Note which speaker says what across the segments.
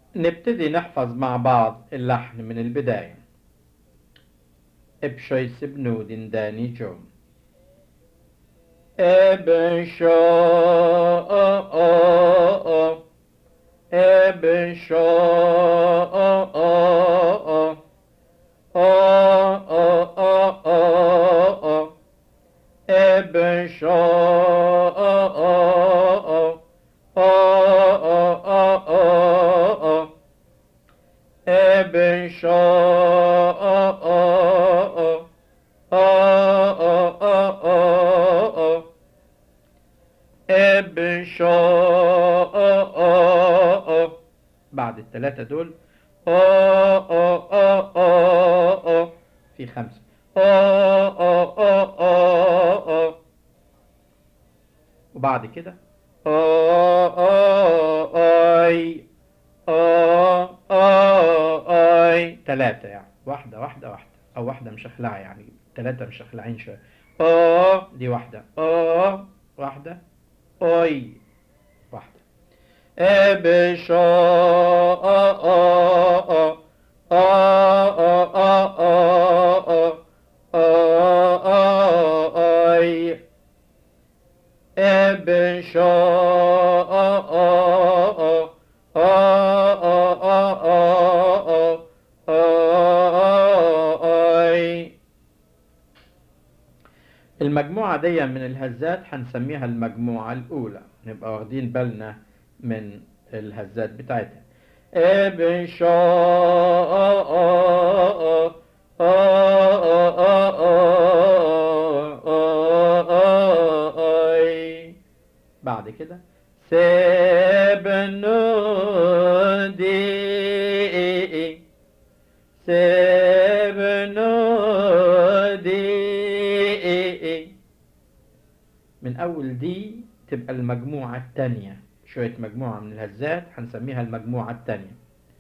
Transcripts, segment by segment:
Speaker 1: نبتدي نحفظ مع بعض اللحن من البداية ابشويس بنود داني جون ابشو ابشو بعد الثلاثة دول في خمسة وبعد كده اي اي ثلاثة يعني واحدة واحدة واحدة او واحدة مشخلعة يعني ثلاثة مشخلعين شوية اه دي واحدة اه واحدة اي واحدة ابشا اي ابشا المجموعة دي من الهزات هنسميها المجموعة الأولى نبقى واخدين بالنا من الهزات بتاعتها ابشا بعد كده سبنودي سبنودي من أول دي تبقى المجموعة التانية شوية مجموعة من الهزات هنسميها المجموعة التانية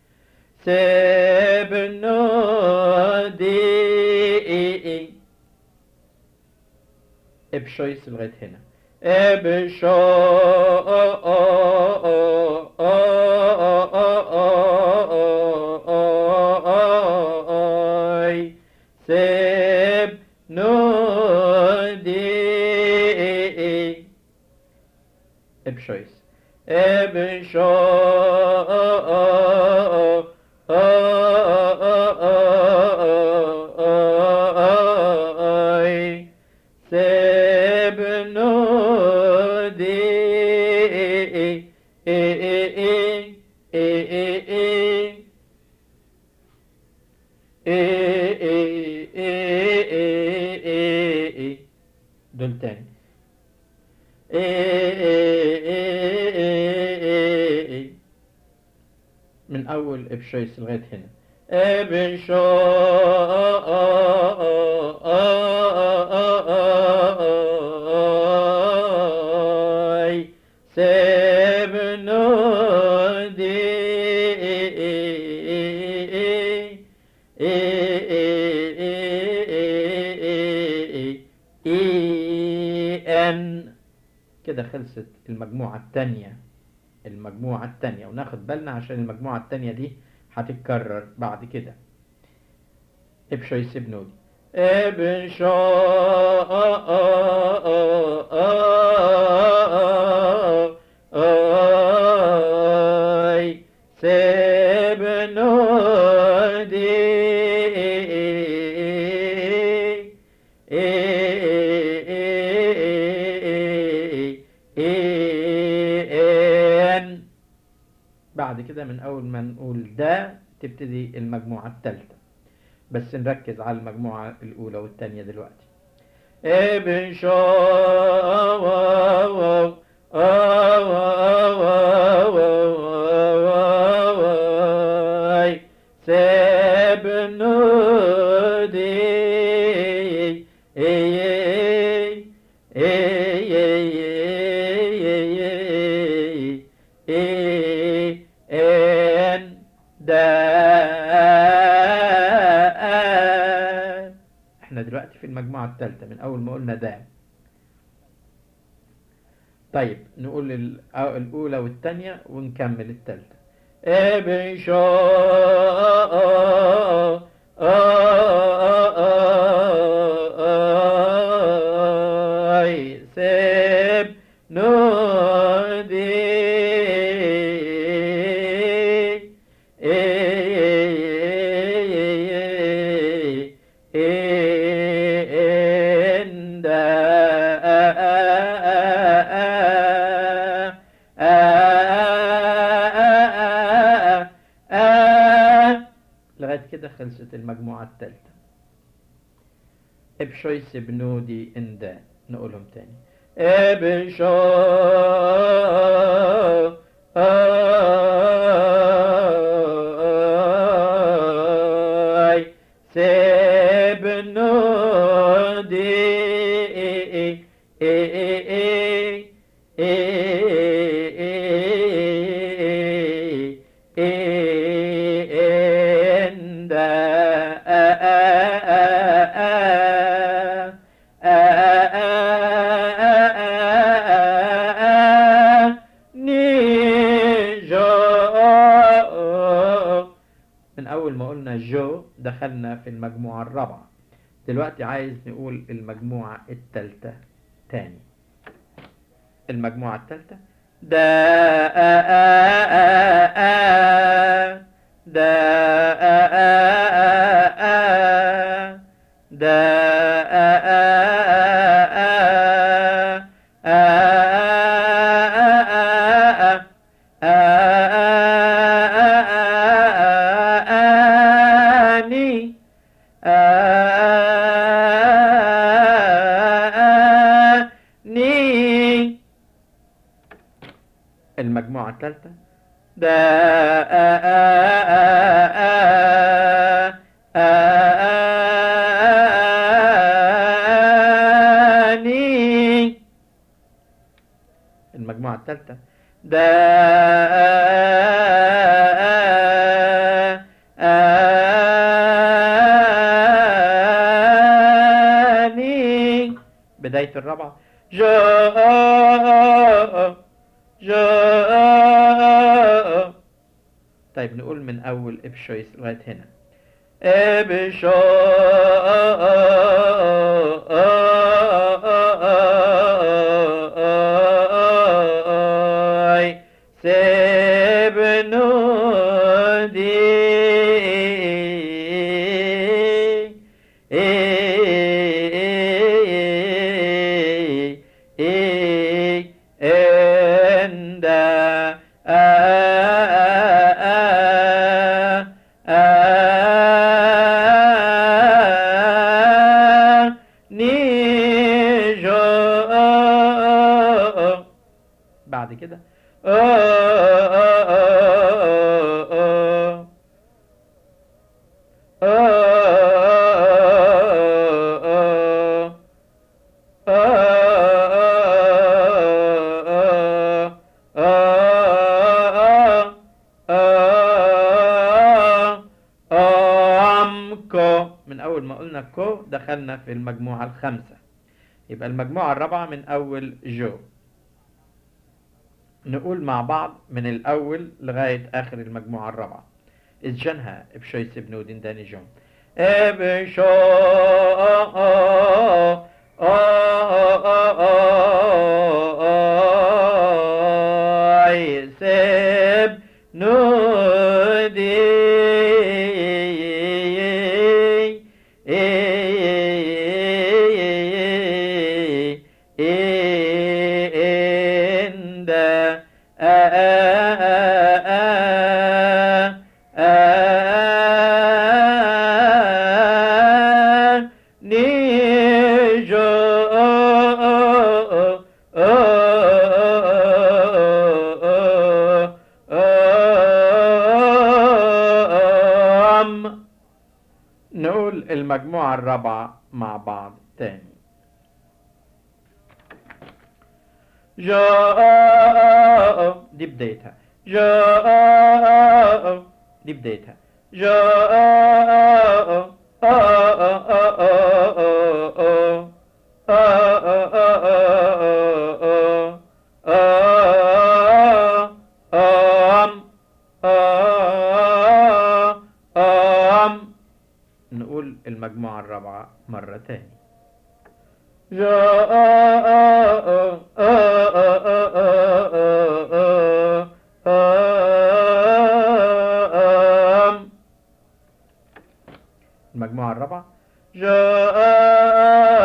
Speaker 1: سبنودي ابشويس لغاية هنا ابشوي سب نودي ابشويس ابشوي سب نودي دول تاني من أول إبشويس لغاية هنا إبشوي سبنودي ان كده خلصت المجموعة التانية المجموعة التانية وناخد بالنا عشان المجموعة التانية دي هتتكرر بعد كده ابشوي سبنودي ابشوي سبنودي ان بعد كده من اول ما نقول ده تبتدي المجموعة الثالثة بس نركز على المجموعة الاولى والثانية دلوقتي ابن شاوي سبنودي ان دا احنا دلوقتي في المجموعة الثالثة من أول ما قلنا ده طيب نقول ال- الأولى والثانية ونكمل الثالثة ابشو سب نودي عند لغاية كده خلصت المجموعة الثالثة ابشويس بنودي اندا نقولهم تاني ابشو سب نودي من أول ما قلنا جو دخلنا في المجموعة الرابعة دلوقتي عايز نقول المجموعة التالتة تاني المجموعة التالتة دا دا دا آني آني المجموعة الثالثة دا آني المجموعة الثالثة دا آني بداية الرابعة جاء جاء طيب نقول من أول إبشويس لغاية هنا إبشوي سبنودي عند نيجو بعد كده كو من أول ما قلنا كو دخلنا في المجموعة الخامسة يبقى المجموعة الرابعة من أول جو نقول مع بعض من الأول لغاية آخر المجموعة الرابعة إذجنها بشويس بنودين داني جون بشو سب نودي عند نقول المجموعة الرابعة مع بعض تاني جاء دي بدايتها جاء دي بدايتها جاء أم المجموعة الرابعة مرة تاني جاء المجموعة الرابعة جاء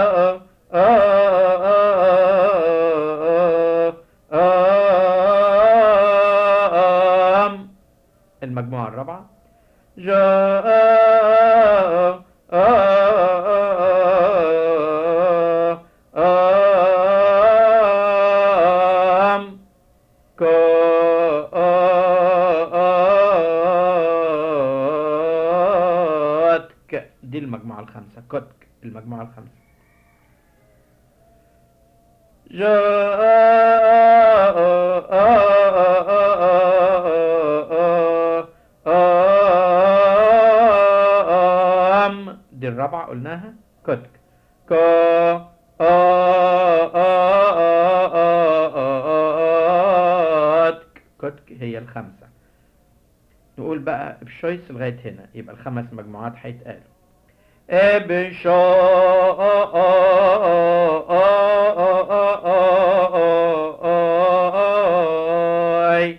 Speaker 1: المجموعة الرابعة جاء كتك دي المجموعة الخامسة كتك المجموعة الخامسة جاء دي الرابعة قلناها كتك كا كتك هي الخامسة نقول بقى بشويس لغاية هنا يبقى الخمس مجموعات هيتقالوا ابشوي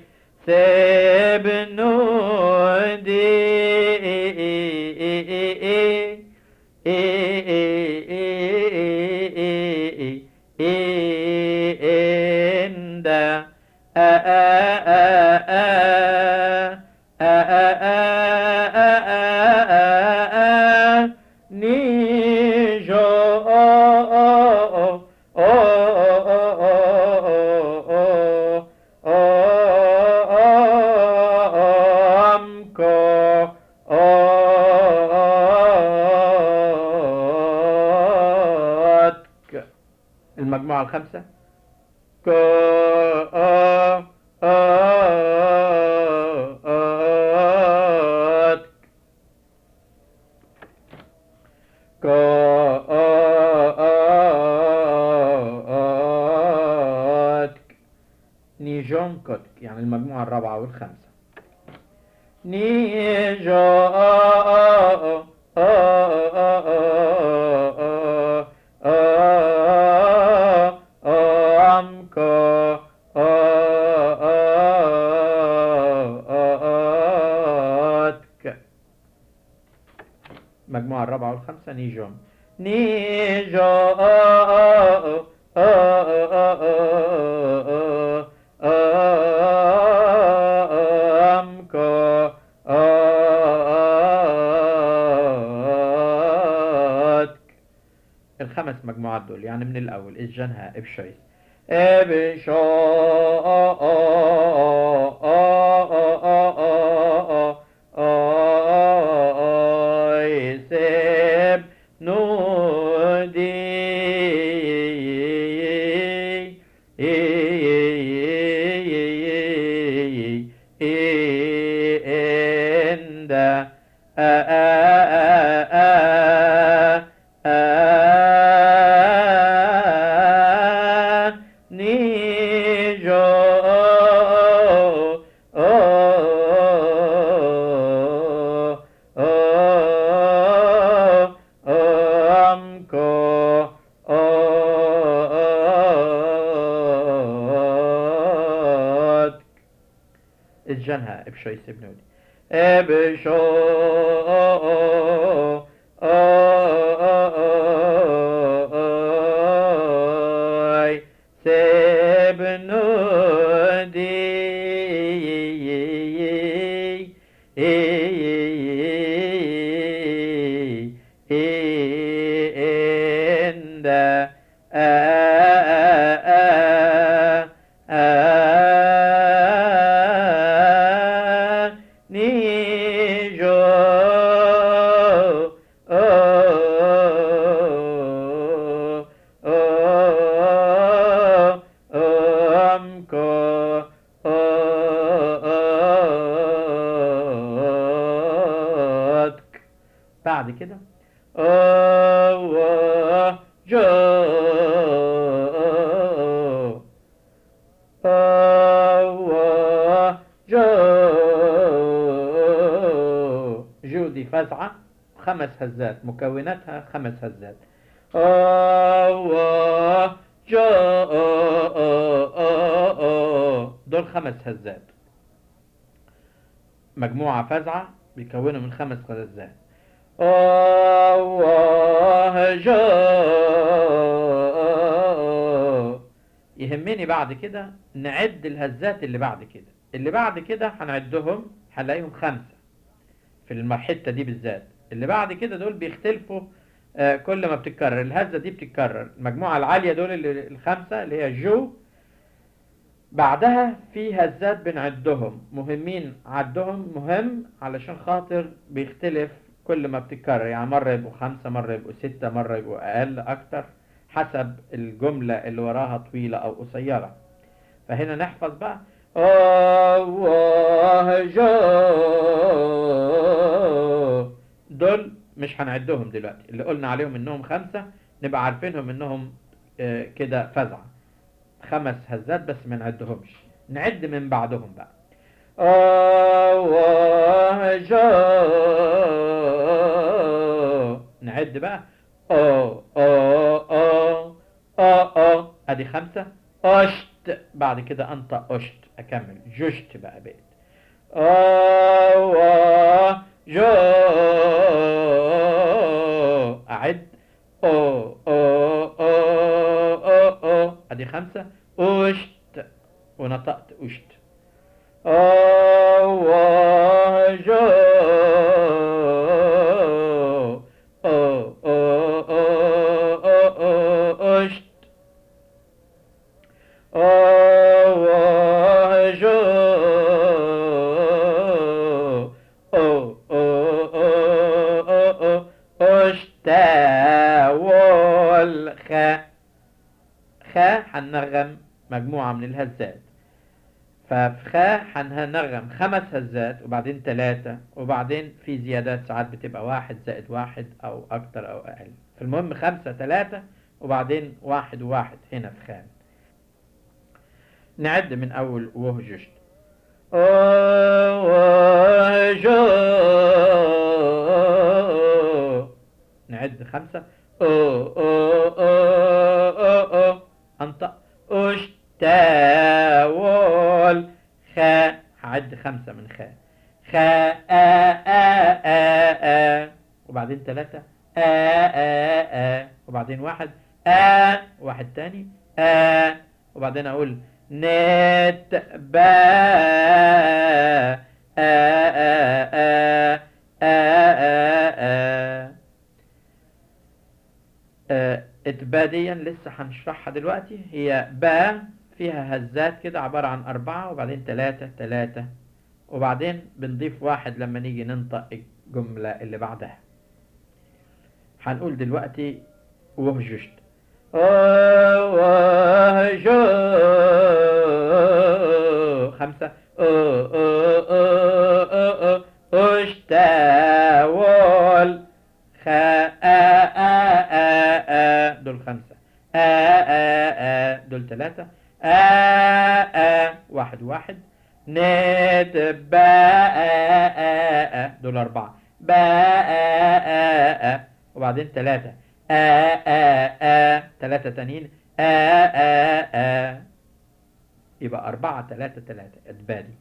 Speaker 1: سبنودي المجموعة الخامسة كات كات نيجون كتك يعني المجموعة الرابعة والخامسة نيجون المجموعة الرابعة والخامسة نيجون نيجون الخمس مجموعات دول يعني من الأول إجنها إبشويس إبشويس نودي إند الجنها ابشوي سبنودي ابشو بعد كده أوه جو أوه جو جو دي فزعة خمس هزات مكوناتها خمس هزات آه جاء دول خمس هزات مجموعة فزعة بيكونوا من خمس هزات الله جاء يهمني بعد كده نعد الهزات اللي بعد كده اللي بعد كده هنعدهم هنلاقيهم خمسة في الحتة دي بالذات اللي بعد كده دول بيختلفوا آه، كل ما بتتكرر الهزة دي بتتكرر المجموعة العالية دول اللي الخمسة اللي هي جو بعدها في هزات بنعدهم مهمين عدهم مهم علشان خاطر بيختلف كل ما بتتكرر يعني مرة يبقوا خمسة مرة يبقوا ستة مرة يبقوا أقل أكتر حسب الجملة اللي وراها طويلة أو قصيرة فهنا نحفظ بقى الله جاء دول مش هنعدهم دلوقتي اللي قلنا عليهم انهم خمسة نبقى عارفينهم انهم آه، كده فزعة خمس هزات بس ما نعدهمش نعد من بعدهم بقى الله جاء نعد بقى او او او او او ادي خمسة اشت بعد كده انطق اشت اكمل جشت بقى بقيت الله جاء اعد او او او او او ادي خمسة اشت ونطقت اشت الله جاء او او او او او اشت الله جاء او او او او او اشتا والخاء خاء هننغم مجموعة من الهزات ففي خاء هننغم خمس هزات وبعدين ثلاثة وبعدين في زيادات ساعات بتبقى واحد زائد واحد أو أكتر أو أقل فالمهم خمسة ثلاثة وبعدين واحد وواحد هنا في خان نعد من أول وهجشت نعد خمسة أو أو أو أو أو أنطق أشتاول خاء هعد خمسة من خاء خاء آ آ آ آ وبعدين ثلاثة آ آ آ وبعدين واحد آ واحد تاني آ وبعدين أقول نت با آ آ آ آ آ آ آه، اتباديا لسه هنشرحها دلوقتي هي با فيها هزات كده عبارة عن أربعة وبعدين تلاتة تلاتة وبعدين بنضيف واحد لما نيجي ننطق الجملة اللي بعدها هنقول دلوقتي وهجشت وهجو خمسة اشتاول خاء دول خمسة آ آ آ دول ثلاثة آ آ واحد واحد نت با آ آ آ دول أربعة با آ آ آ وبعدين ثلاثة آ آ آ ثلاثة تانيين آ آ آ يبقى أربعة ثلاثة ثلاثة اتبادي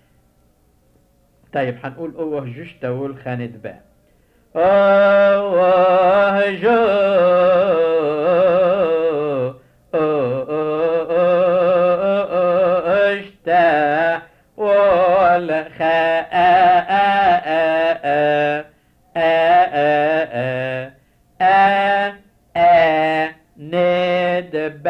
Speaker 1: طيب هنقول أوه جوش تقول خانة با الله جو اشتا والخاء ند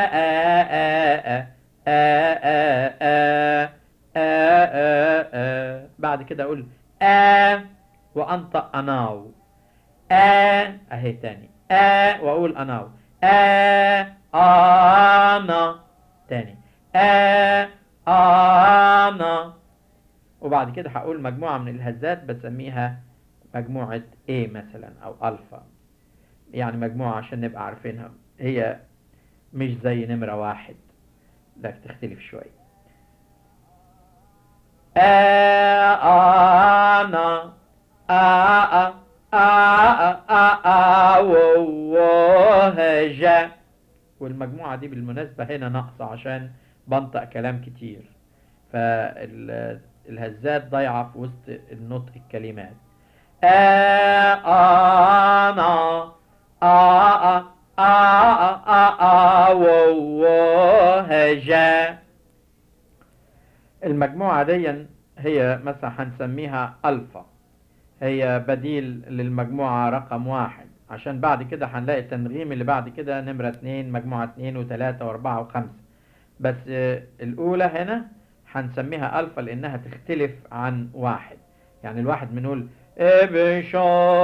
Speaker 1: بعد كده اقول آ وانطق اناو آ اهي تاني آ واقول اناو آ انا تاني آ انا وبعد كده هقول مجموعة من الهزات بسميها مجموعة A مثلا أو ألفا يعني مجموعة عشان نبقى عارفينها هي مش زي نمرة واحد ده تختلف شوية آ أنا آ آ آ والمجموعة دي بالمناسبة هنا ناقصة عشان بنطق كلام كتير فالهزات ضايعة في وسط النطق الكلمات آه أنا آه آه آه آه آه و هجا المجموعة دي هي مثلا هنسميها ألفا هي بديل للمجموعة رقم واحد عشان بعد كده هنلاقي التنغيم اللي بعد كده نمرة اتنين مجموعة اتنين وتلاتة واربعة وخمسة بس آه، الأولى هنا هنسميها ألفا لأنها تختلف عن واحد يعني الواحد بنقول إبشا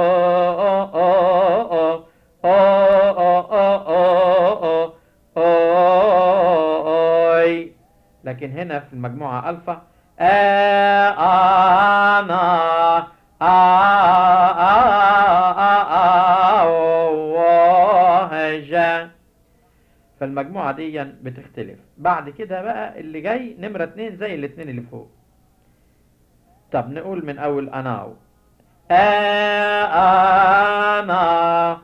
Speaker 1: لكن هنا في المجموعة ألفا أنا فالمجموعة دي بتختلف بعد كده بقى اللي جاي نمرة اتنين زي الاتنين اللي فوق طب نقول من أول أناو أنا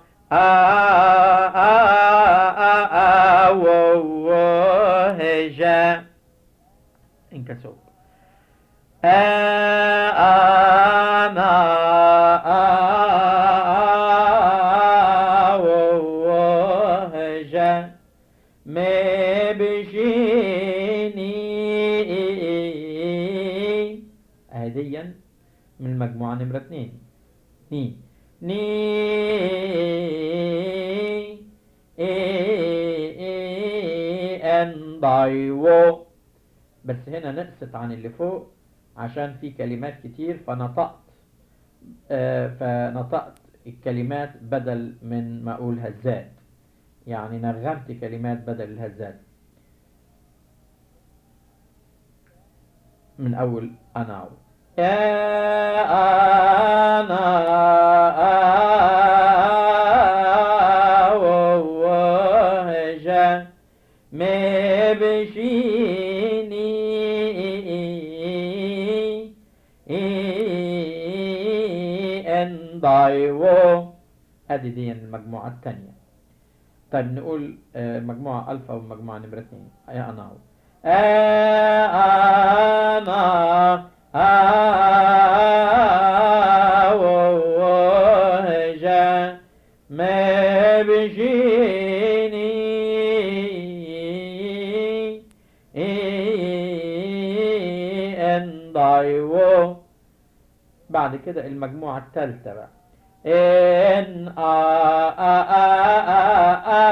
Speaker 1: هجا انكسوب أنا هجا ما بشيني هديا من المجموعة نمرة اتنين ني ني ان ضيو بس هنا نقصت عن اللي فوق عشان في كلمات كتير فنطقت آه فنطقت الكلمات بدل من ما اقول هزات يعني نغمت كلمات بدل الهزات من اول انا أنا وهجا ما بشيني ان ضايو هذه دي المجموعة الثانية طيب نقول مجموعة ألفا ومجموعة نمرة اثنين يا أنا أنا وهجا ما بجيني ان ضايو بعد كده المجموعة الثالثة بقى ان آ آ آ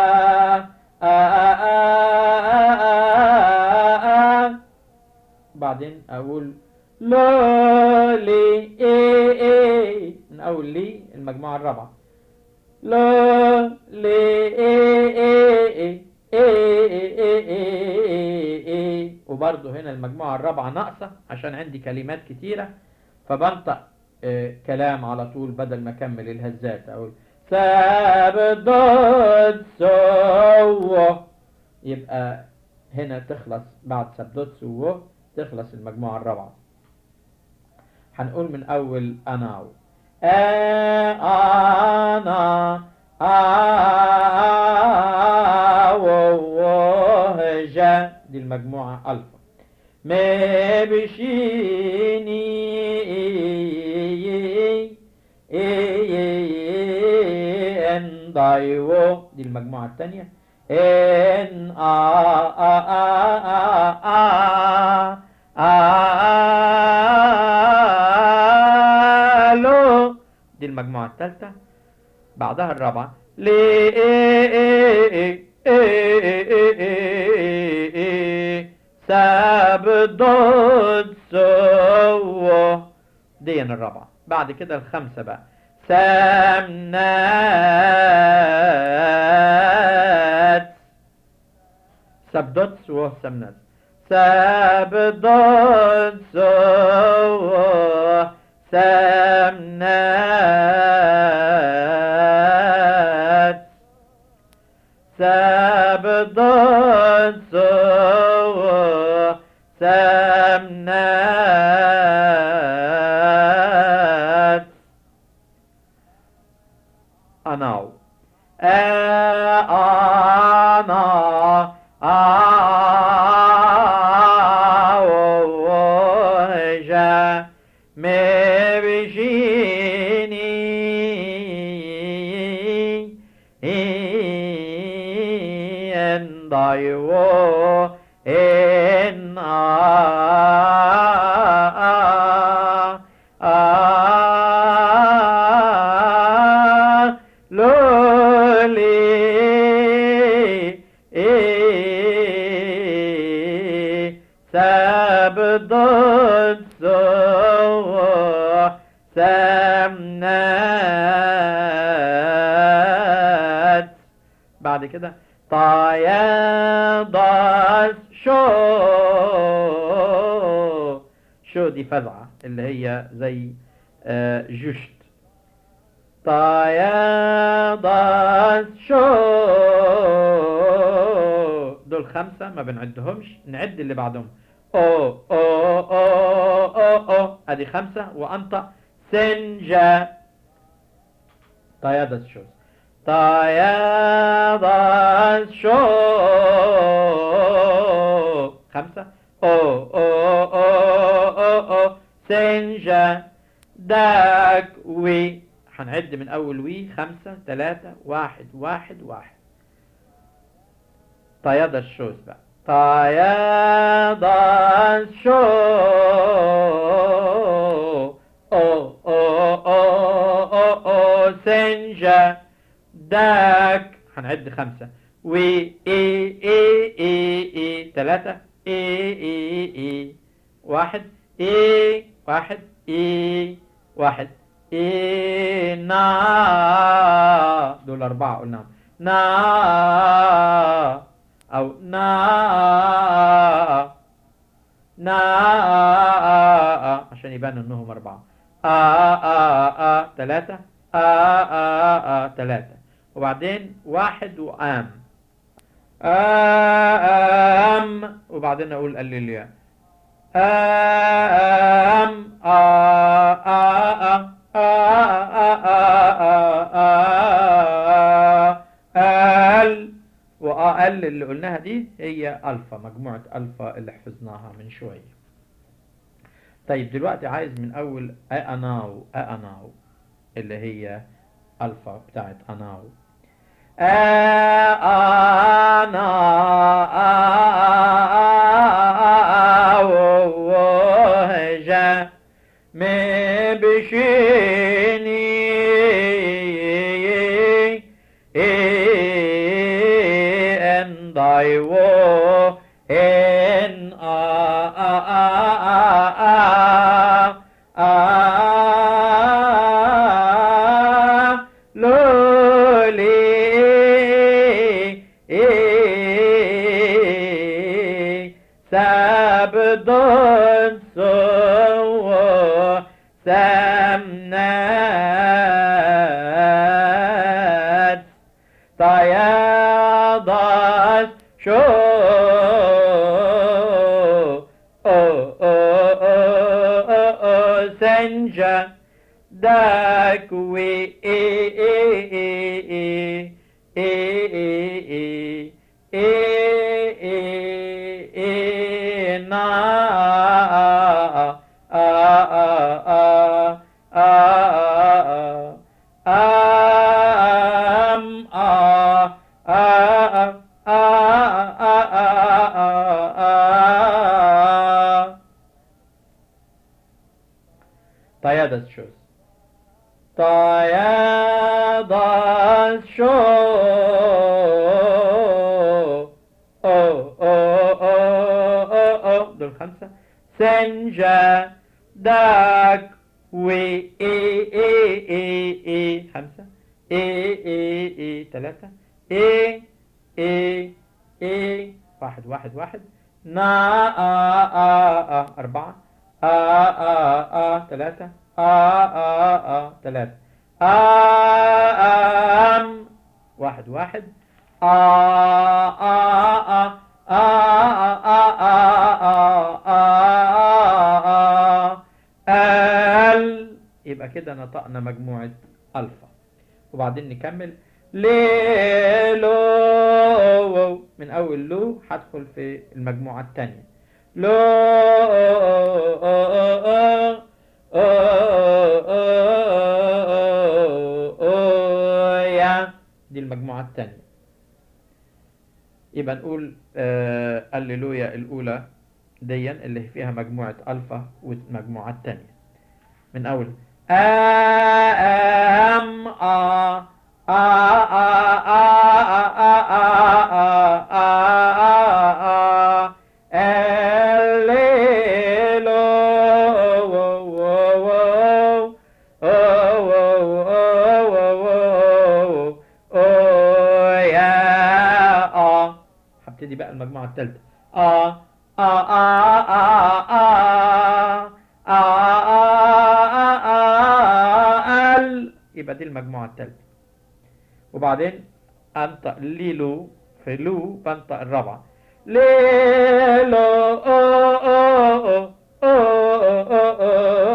Speaker 1: آ بعدين اقول لا لي اي اي من اول لي المجموعة الرابعة لا لي اي اي اي وبرضه هنا المجموعة الرابعة ناقصة عشان عندي كلمات كتيرة فبنطق آه كلام على طول بدل ما اكمل الهزات اقول سبدوت سو يبقى هنا تخلص بعد سبدوت سو تخلص المجموعة الرابعة هنقول من أول أنا أنا وهجا دي المجموعة ألفا ما بشيني ان ضايو دي المجموعة الثانية ان آ آ آ آ آ لو دي المجموعة الثالثة بعدها الرابعة لي سبدود سو دي الرابعة بعد كده الخمسة بقى سمنات سبدوت سو سمنات سبدوت سو سمنات سبدوت سو سمنات أناو me vicini and I wo in a a loli سبضت سوى سمنات بعد كده طيب شو شو دي فزعة اللي هي زي آه، جشت طيب شو دول خمسة ما بنعدهمش نعد اللي بعدهم او او او او او ادي خمسة وانطق سنجا طيب شو طيب شو خمسة او او او او او سنجا داك وي هنعد من اول وي خمسة تلاتة واحد واحد واحد طيب الشوز بقى طيب الشو او او او او او سنجا داك هنعد خمسة وي اي اي اي اي تلاتة اي اي اي واحد اي واحد اي واحد اي نا دول أربعة قلناهم نا أو نا نا عشان يبان انهم أربعة آ آ آ تلاتة آ آ آ تلاتة وبعدين واحد وآم آم وبعدين أقول الليليا آم آ آ آ آ آ آ ال وأقل اللي قلناها دي هي ألفا مجموعة ألفا اللي حفظناها من شوية طيب دلوقتي عايز من أول أناو أناو اللي هي ألفا بتاعت أناو أنا me bishini and I wo in a a a a a a loli sabdon so سمنات طيب شو أو أو أو أو أو سنجا داك وي إي إي إي إي إي إي إي إي نا آ آ آ آ آم آ آ طيادة شوز طيادة شو أو أو أو أو أو دول خمسة سنجا داك وي اي اي اي اي خمسة اي اي اي ثلاثة اي اي اي واحد واحد واحد نا آ آ آ أربعة آ آ آ ثلاثة آ آ آ ثلاثة آم واحد واحد آ آ آ آ آ آ آ آ ال يبقى كده نطقنا مجموعة ألفا وبعدين نكمل لو من أول لو هدخل في المجموعة التانية لو التانية يبقى نقول آه الليلويا الأولى ديا اللي فيها مجموعة ألفا والمجموعة التانية من أول أم أ أ أ هبتدي بقى المجموعة الثالثة آ آ آ آ آ آ ال يبقى دي المجموعة الثالثة وبعدين أنطق ليلو في لو بنطق الرابعة ليلو أو أو أو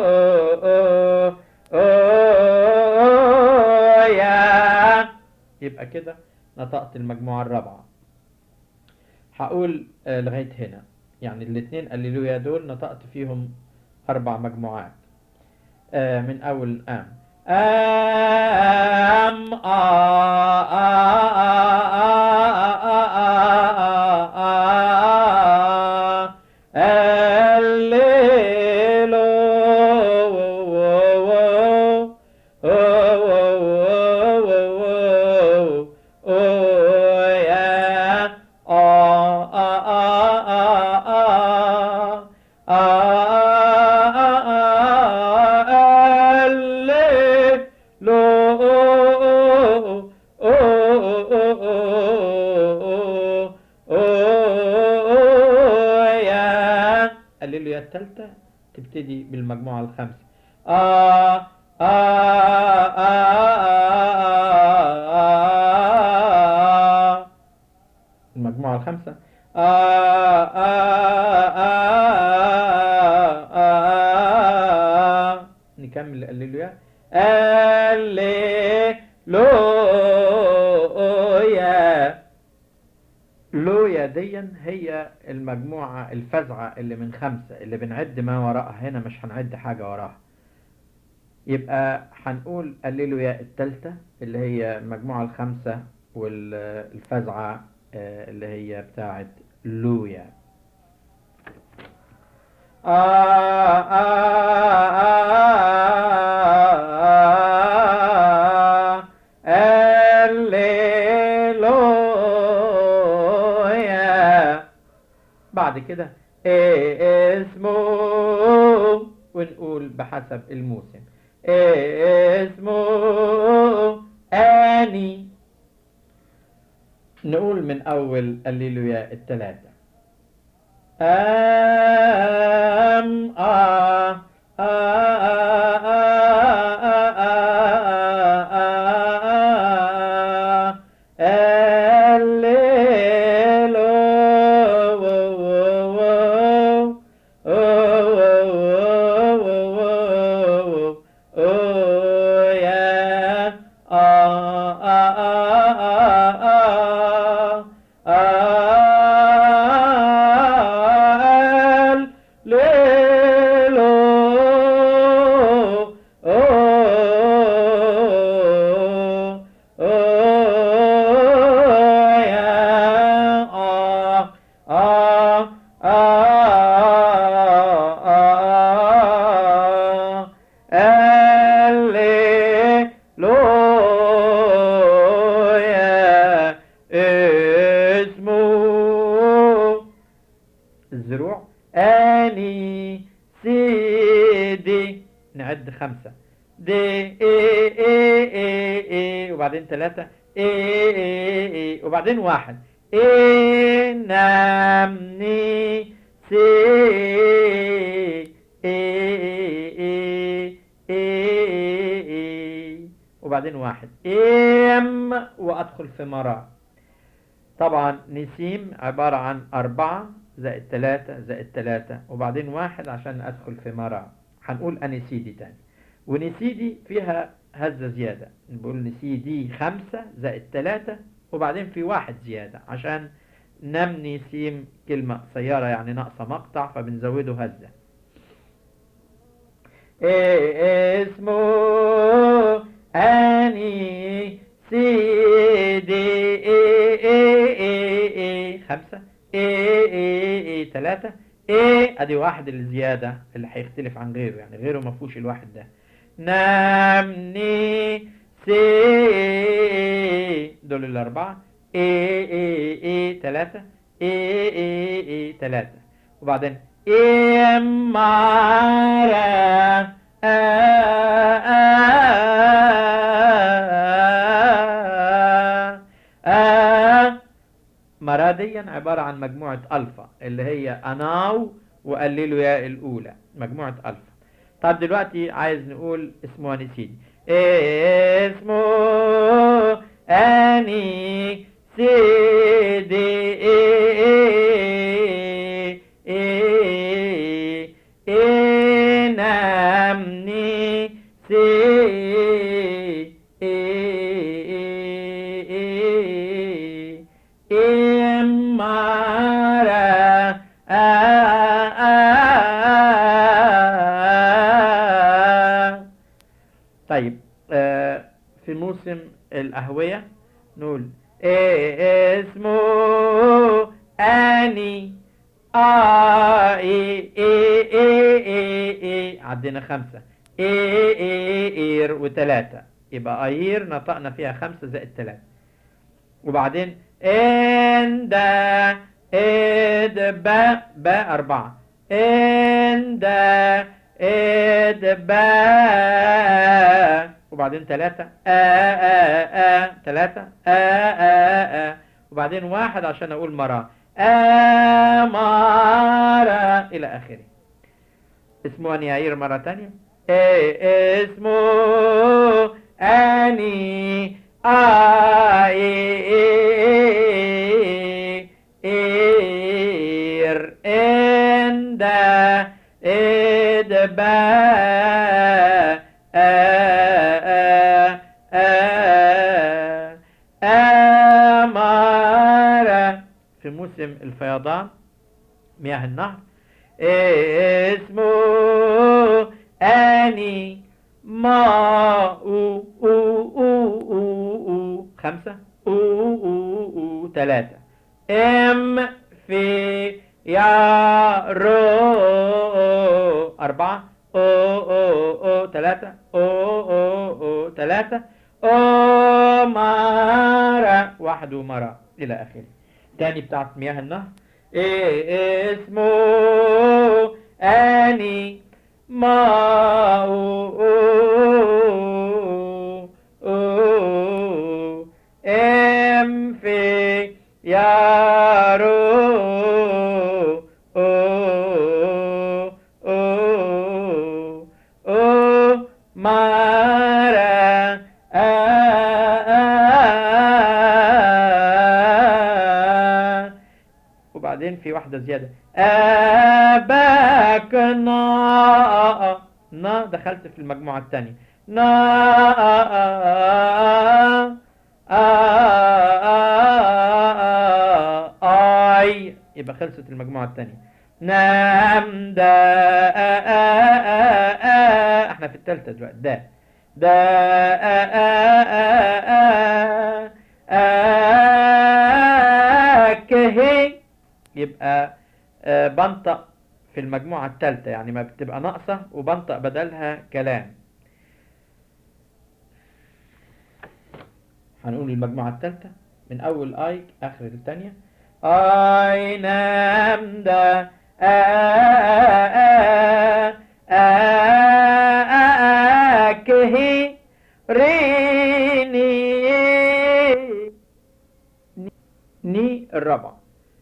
Speaker 1: يا يبقى كده نطقت المجموعة الرابعة هقول لغاية هنا يعني الاثنين الليلويا دول نطقت فيهم أربع مجموعات من أول أم أم آ الليلويا الثالثة تبتدي بالمجموعة الخامسة آ آ آ آ المجموعة الخامسة آ آ آ آ نكمل الليلويا الليلويا لويا ديا هي المجموعة الفزعة اللي من خمسة اللي بنعد ما وراءها هنا مش هنعد حاجة وراها يبقى هنقول الليلويا التالتة اللي هي المجموعة الخمسة والفزعة اللي هي بتاعت لويا آه آه آه الليلويا بعد كده ايه اسمه ونقول بحسب الموسم ايه اسمه اني نقول من اول الليلويا الثلاثة ام آ آ الزروع اني سيدي نعد خمسة دي اي اي اي اي وبعدين ثلاثة اي اي اي وبعدين واحد اي نامني سي اي اي اي اي وبعدين واحد ام وادخل في مرة طبعا نسيم عبارة عن أربعة زائد تلاتة زائد تلاتة وبعدين واحد عشان أدخل في مرة هنقول أنسيدي تاني ونسيدي فيها هزة زيادة نقول نسيدي خمسة زائد تلاتة وبعدين في واحد زيادة عشان نمني سيم كلمة قصيرة يعني ناقصة مقطع فبنزوده هزة إيه اسمه أني سيدي خمسة ايه ايه ايه تلاتة ايه ادي واحد الزيادة اللي هيختلف عن غيره يعني غيره ما فيهوش الواحد ده نامني سي دول الأربعة ايه ايه ايه تلاتة ايه ايه ايه تلاتة وبعدين إيه مارا مرا دي عبارة عن مجموعة ألفا اللي هي أناو وقللوا ياء الأولى مجموعة ألفا طب دلوقتي عايز نقول اسمه نسيدي اسمه أني سيدي إيه إيه إيه نامني سي إيه إيه إيه إمارا طيب آه، في موسم الأهوية نقول إيه اسمه أني آه إيه إيه إيه إيه إيه عدينا خمسة إيه إيه إير وتلاتة يبقى أير نطقنا فيها خمسة زائد تلاتة وبعدين إن دا إد با با أربعة إن دا إد با وبعدين تلاتة آ آ آ تلاتة آ آ آ وبعدين واحد عشان أقول مرة أمارة إلى آخره اسمه أني يعير مرة تانية إيه اسمه أني آي إير إن دا إدبا أمارة في موسم الفيضان مياه النهر اسمه أني ما أو أو أو أو أو خمسة أو أو أو ثلاثة ام في يا رو أربعة أو أو أو ثلاثة أو أو أو ثلاثة أو مرة واحد ومرة إلى آخره تاني بتاعت مياه النهر إيه اسمه أني ما أو أو أو ام في يا رو أو أو أو مرة وبعدين في واحدة زيادة أباك نا نا دخلت في المجموعة الثانية نا اي يبقى خلصت المجموعة الثانية نام دا احنا في الثالثة دلوقتي دا دا كهي يبقى آه، بنطق في المجموعة الثالثة يعني ما بتبقى ناقصة وبنطق بدلها كلام هنقول المجموعة الثالثة من أول آي آخر الثانية آي نام دا كهي ريني ني الرابعة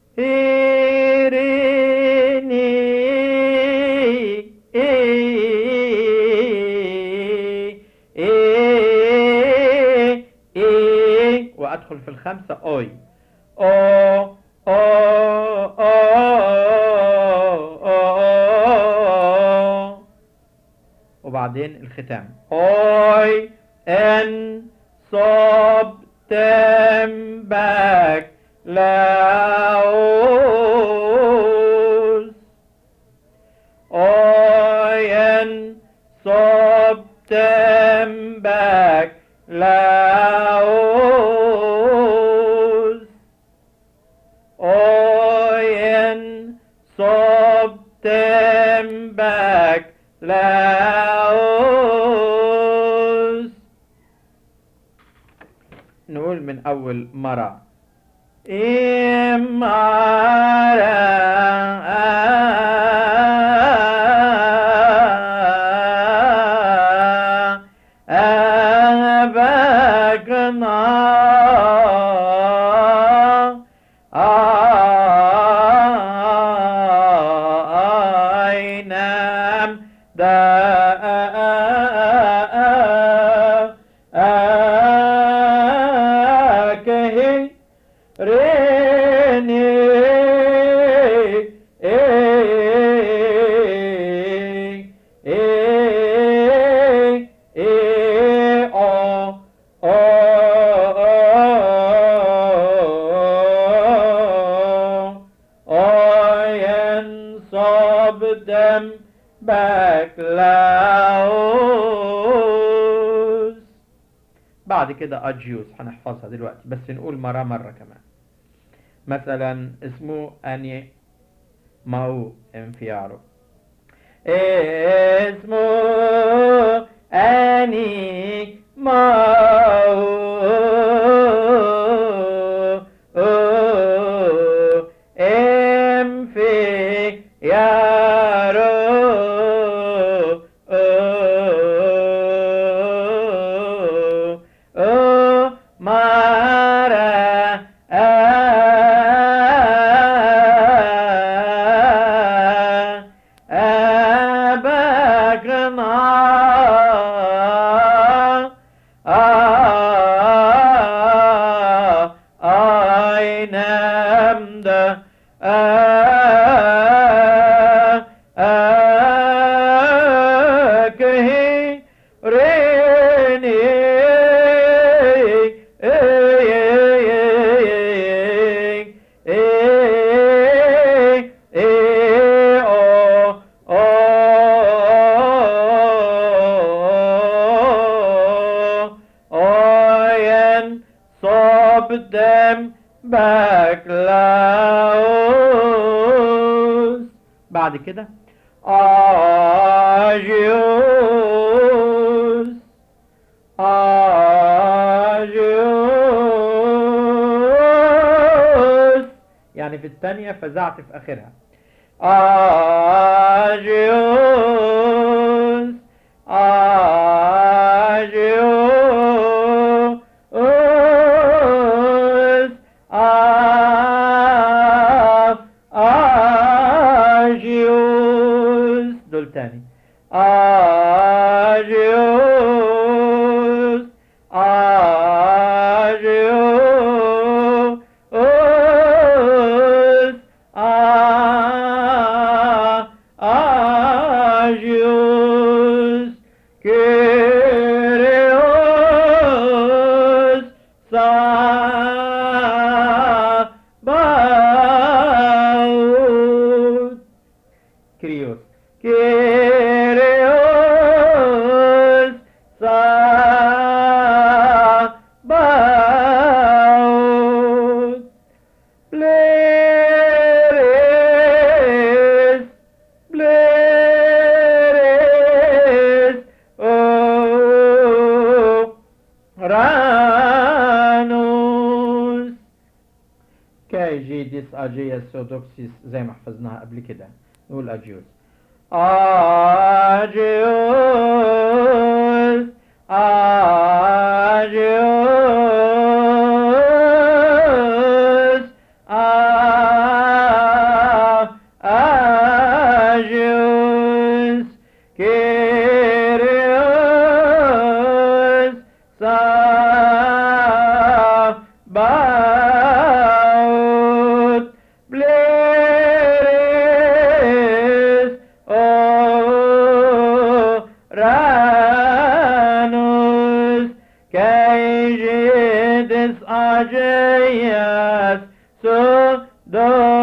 Speaker 1: ريني وأدخل في الخمسة أوي أو أو أو أو وبعدين الختام أوي إن صب تم باك لاوس أوين صب تم باك لاوس لاوس نقول من أول مرة إمارا أبقنا أينام داكه ريني دم بكلاوس بعد كده أجيوس هنحفظها دلوقتي بس نقول مرة مرة كمان مثلا اسمه أني ماو انفيارو اسمه أني ماو انفيارو مارا أبقنا أين ده أكهي ريني them بكلاوس بعد كده آجيوس آجيوس يعني في الثانية فزعت في آخرها آجيوس آجيوس آجيوس دول تاني آجيوس آجيوس آجيوس كيريوس ساباوت كريوس كيريوس ساباوت بليريس بليريس او رانوس كاي جي ديس اجيس سودوكسيس زي ما حفظناها قبل كده نقول اجيوس اجيوس اجيوس اجيوس كيريوس ساباوت بليريس او رانوس كي جيدس اجياس سو دو